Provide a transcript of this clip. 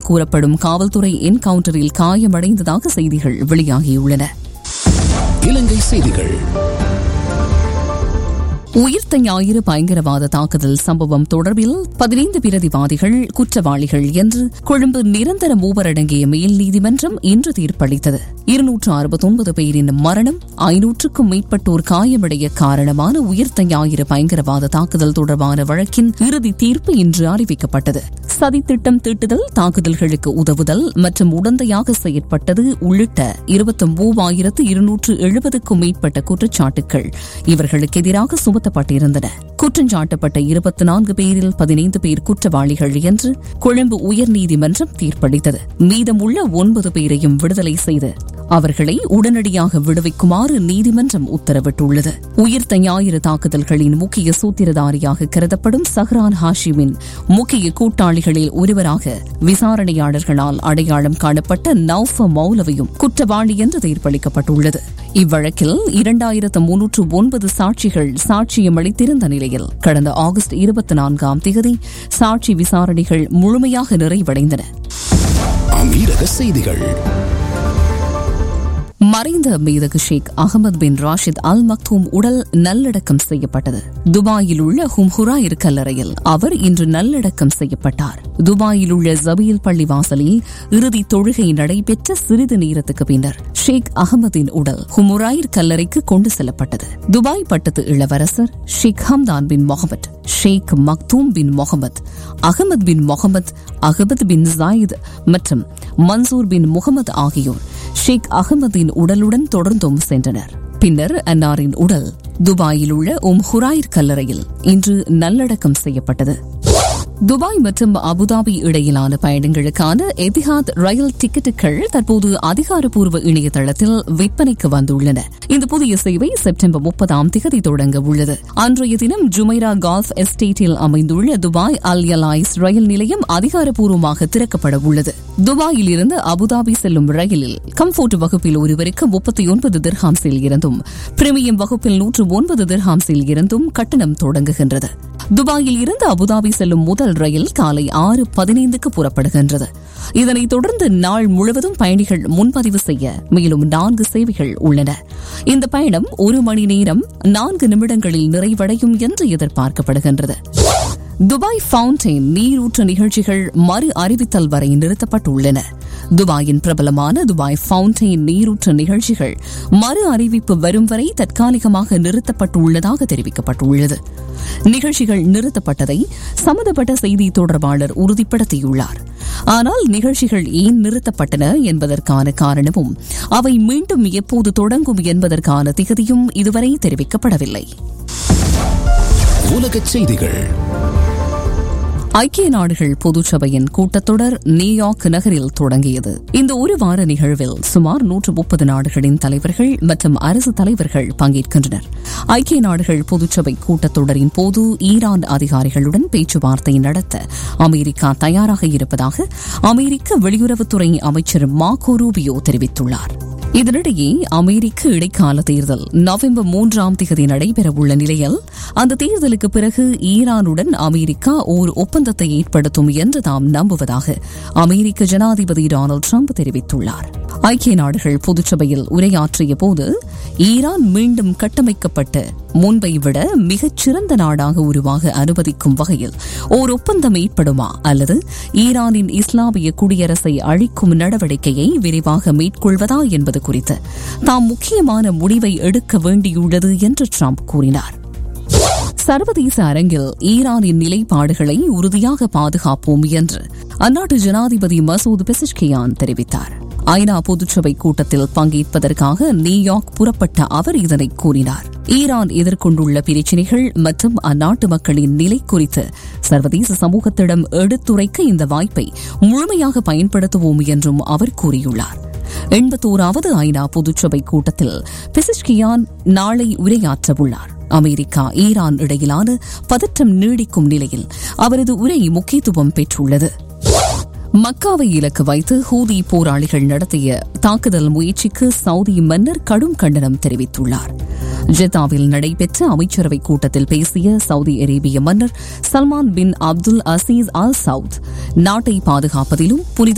கூறப்படும் காவல்துறை என்கவுண்டரில் காயமடைந்ததாக செய்திகள் வெளியாகியுள்ளன இலங்கை செய்திகள் உயிர்த்த ஞாயிறு பயங்கரவாத தாக்குதல் சம்பவம் தொடர்பில் பதினைந்து பிரதிவாதிகள் குற்றவாளிகள் என்று கொழும்பு நிரந்தர மூவரடங்கிய மேல் நீதிமன்றம் இன்று தீர்ப்பளித்தது இருநூற்று அறுபத்தொன்பது பேரின் மரணம் ஐநூற்றுக்கும் மேற்பட்டோர் காயமடைய காரணமான உயிர்த்த ஞாயிறு பயங்கரவாத தாக்குதல் தொடர்பான வழக்கின் இறுதி தீர்ப்பு இன்று அறிவிக்கப்பட்டது சதித்திட்டம் தீட்டுதல் தாக்குதல்களுக்கு உதவுதல் மற்றும் உடந்தையாக செயற்பட்டது உள்ளிட்ட இருபத்தி மூவாயிரத்து இருநூற்று எழுபதுக்கும் மேற்பட்ட குற்றச்சாட்டுகள் இவர்களுக்கு எதிராக சுமத்தப்பட்டிருந்தன குற்றஞ்சாட்டப்பட்ட இருபத்தி நான்கு பேரில் பதினைந்து பேர் குற்றவாளிகள் என்று கொழும்பு உயர்நீதிமன்றம் தீர்ப்பளித்தது மீதமுள்ள ஒன்பது பேரையும் விடுதலை செய்து அவர்களை உடனடியாக விடுவிக்குமாறு நீதிமன்றம் உத்தரவிட்டுள்ளது உயிர்த்த ஞாயிறு தாக்குதல்களின் முக்கிய சூத்திரதாரியாக கருதப்படும் சஹ்ரான் ஹாஷிமின் முக்கிய கூட்டாளிகளில் ஒருவராக விசாரணையாளர்களால் அடையாளம் காணப்பட்ட நௌஃப மௌலவையும் குற்றவாளி என்று தீர்ப்பளிக்கப்பட்டுள்ளது இவ்வழக்கில் இரண்டாயிரத்து முன்னூற்று ஒன்பது சாட்சிகள் சாட்சியம் அளித்திருந்த நிலையில் கடந்த ஆகஸ்ட் இருபத்தி நான்காம் தேதி சாட்சி விசாரணைகள் முழுமையாக நிறைவடைந்தன அமீரக செய்திகள் மறைந்த மீதகு ஷேக் அகமது பின் ராஷித் அல் மக்தூம் உடல் நல்லடக்கம் செய்யப்பட்டது துபாயில் உள்ள ஹும்ஹுராயிர் கல்லறையில் அவர் இன்று நல்லடக்கம் செய்யப்பட்டார் துபாயில் உள்ள ஜபீல் பள்ளிவாசலில் இறுதி தொழுகை நடைபெற்ற சிறிது நேரத்துக்கு பின்னர் ஷேக் அகமதின் உடல் ஹுமுராயிர் கல்லறைக்கு கொண்டு செல்லப்பட்டது துபாய் பட்டத்து இளவரசர் Sheikh Hamdan bin Mohammed Sheikh Maktoum bin Mohammed Ahmed bin Mohammed Ahmed bin Zayed மற்றும் மன்சூர் பின் முகமது ஆகியோர் ஷேக் அகமதின் உடலுடன் தொடர்ந்தும் சென்றனர் பின்னர் அன்னாரின் உடல் துபாயில் உள்ள உம் ஹுராயிர் கல்லறையில் இன்று நல்லடக்கம் செய்யப்பட்டது துபாய் மற்றும் அபுதாபி இடையிலான பயணங்களுக்கான எதிஹாத் ரயில் டிக்கெட்டுகள் தற்போது அதிகாரப்பூர்வ இணையதளத்தில் விற்பனைக்கு வந்துள்ளன இந்த புதிய சேவை செப்டம்பர் முப்பதாம் தேதி தொடங்க உள்ளது அன்றைய தினம் ஜுமைரா கால்ஃப் எஸ்டேட்டில் அமைந்துள்ள துபாய் அல் யலாய்ஸ் ரயில் நிலையம் அதிகாரப்பூர்வமாக திறக்கப்பட உள்ளது துபாயில் இருந்து அபுதாபி செல்லும் ரயிலில் கம்ஃபோர்ட் வகுப்பில் ஒருவருக்கு முப்பத்தி ஒன்பது திர்ஹாம்ஸில் இருந்தும் பிரீமியம் வகுப்பில் நூற்று ஒன்பது திர்ஹாம்ஸில் இருந்தும் கட்டணம் தொடங்குகின்றது துபாயில் இருந்து அபுதாபி செல்லும் முதல் ரயில் காலை ஆறு பதினைந்துக்கு புறப்படுகின்றது இதனைத் தொடர்ந்து நாள் முழுவதும் பயணிகள் முன்பதிவு செய்ய மேலும் நான்கு சேவைகள் உள்ளன இந்த பயணம் ஒரு மணி நேரம் நான்கு நிமிடங்களில் நிறைவடையும் என்று எதிர்பார்க்கப்படுகின்றது துபாய் ஃபவுண்டைன் நீரூற்று நிகழ்ச்சிகள் மறு அறிவித்தல் வரை நிறுத்தப்பட்டுள்ளன துபாயின் பிரபலமான துபாய் ஃபவுண்டைன் நீரூற்று நிகழ்ச்சிகள் மறு அறிவிப்பு வரும் வரை தற்காலிகமாக நிறுத்தப்பட்டுள்ளதாக தெரிவிக்கப்பட்டுள்ளது நிகழ்ச்சிகள் நிறுத்தப்பட்டதை சம்பந்தப்பட்ட செய்தி தொடர்பாளர் உறுதிப்படுத்தியுள்ளார் ஆனால் நிகழ்ச்சிகள் ஏன் நிறுத்தப்பட்டன என்பதற்கான காரணமும் அவை மீண்டும் எப்போது தொடங்கும் என்பதற்கான திகதியும் இதுவரை தெரிவிக்கப்படவில்லை உலகச் செய்திகள் ஐக்கிய நாடுகள் பொதுச்சபையின் கூட்டத்தொடர் நியூயார்க் நகரில் தொடங்கியது இந்த ஒரு வார நிகழ்வில் சுமார் நூற்று முப்பது நாடுகளின் தலைவர்கள் மற்றும் அரசு தலைவர்கள் பங்கேற்கின்றனர் ஐக்கிய நாடுகள் பொதுச்சபை கூட்டத்தொடரின் போது ஈரான் அதிகாரிகளுடன் பேச்சுவார்த்தை நடத்த அமெரிக்கா தயாராக இருப்பதாக அமெரிக்க வெளியுறவுத்துறை அமைச்சர் மார்கோ ரூபியோ தெரிவித்துள்ளார் இதனிடையே அமெரிக்க இடைக்கால தேர்தல் நவம்பர் மூன்றாம் தேதி நடைபெறவுள்ள நிலையில் அந்த தேர்தலுக்கு பிறகு ஈரானுடன் அமெரிக்கா ஓர் ஒப்பந்தத்தை ஏற்படுத்தும் என்று தாம் நம்புவதாக அமெரிக்க ஜனாதிபதி டொனால்டு ட்ரம்ப் தெரிவித்துள்ளார் ஐக்கிய நாடுகள் பொதுச்சபையில் உரையாற்றிய போது ஈரான் மீண்டும் கட்டமைக்கப்பட்டு முன்பை விட மிகச் சிறந்த நாடாக உருவாக அனுமதிக்கும் வகையில் ஓர் ஒப்பந்தம் ஏற்படுமா அல்லது ஈரானின் இஸ்லாமிய குடியரசை அழிக்கும் நடவடிக்கையை விரைவாக மேற்கொள்வதா என்பது குறித்து தாம் முக்கியமான முடிவை எடுக்க வேண்டியுள்ளது என்று ட்ரம்ப் கூறினார் சர்வதேச அரங்கில் ஈரானின் நிலைப்பாடுகளை உறுதியாக பாதுகாப்போம் என்று அந்நாட்டு ஜனாதிபதி மசூத் பெசிஷ்கியான் தெரிவித்தார் ஐநா பொதுச்சபை கூட்டத்தில் பங்கேற்பதற்காக நியூயார்க் புறப்பட்ட அவர் இதனை கூறினார் ஈரான் எதிர்கொண்டுள்ள பிரச்சினைகள் மற்றும் அந்நாட்டு மக்களின் நிலை குறித்து சர்வதேச சமூகத்திடம் எடுத்துரைக்க இந்த வாய்ப்பை முழுமையாக பயன்படுத்துவோம் என்றும் அவர் கூறியுள்ளார் எண்பத்தோராவது ஐநா பொதுச்சபை கூட்டத்தில் பெசிஷ்கியான் நாளை உரையாற்றவுள்ளார் அமெரிக்கா ஈரான் இடையிலான பதற்றம் நீடிக்கும் நிலையில் அவரது உரை முக்கியத்துவம் பெற்றுள்ளது மக்காவை இலக்கு வைத்து ஹூதி போராளிகள் நடத்திய தாக்குதல் முயற்சிக்கு சவுதி மன்னர் கடும் கண்டனம் தெரிவித்துள்ளார் ஜெத்தாவில் நடைபெற்ற அமைச்சரவைக் கூட்டத்தில் பேசிய சவுதி அரேபிய மன்னர் Salman bin Abdul Aziz Al Saud நாட்டை பாதுகாப்பதிலும் புனித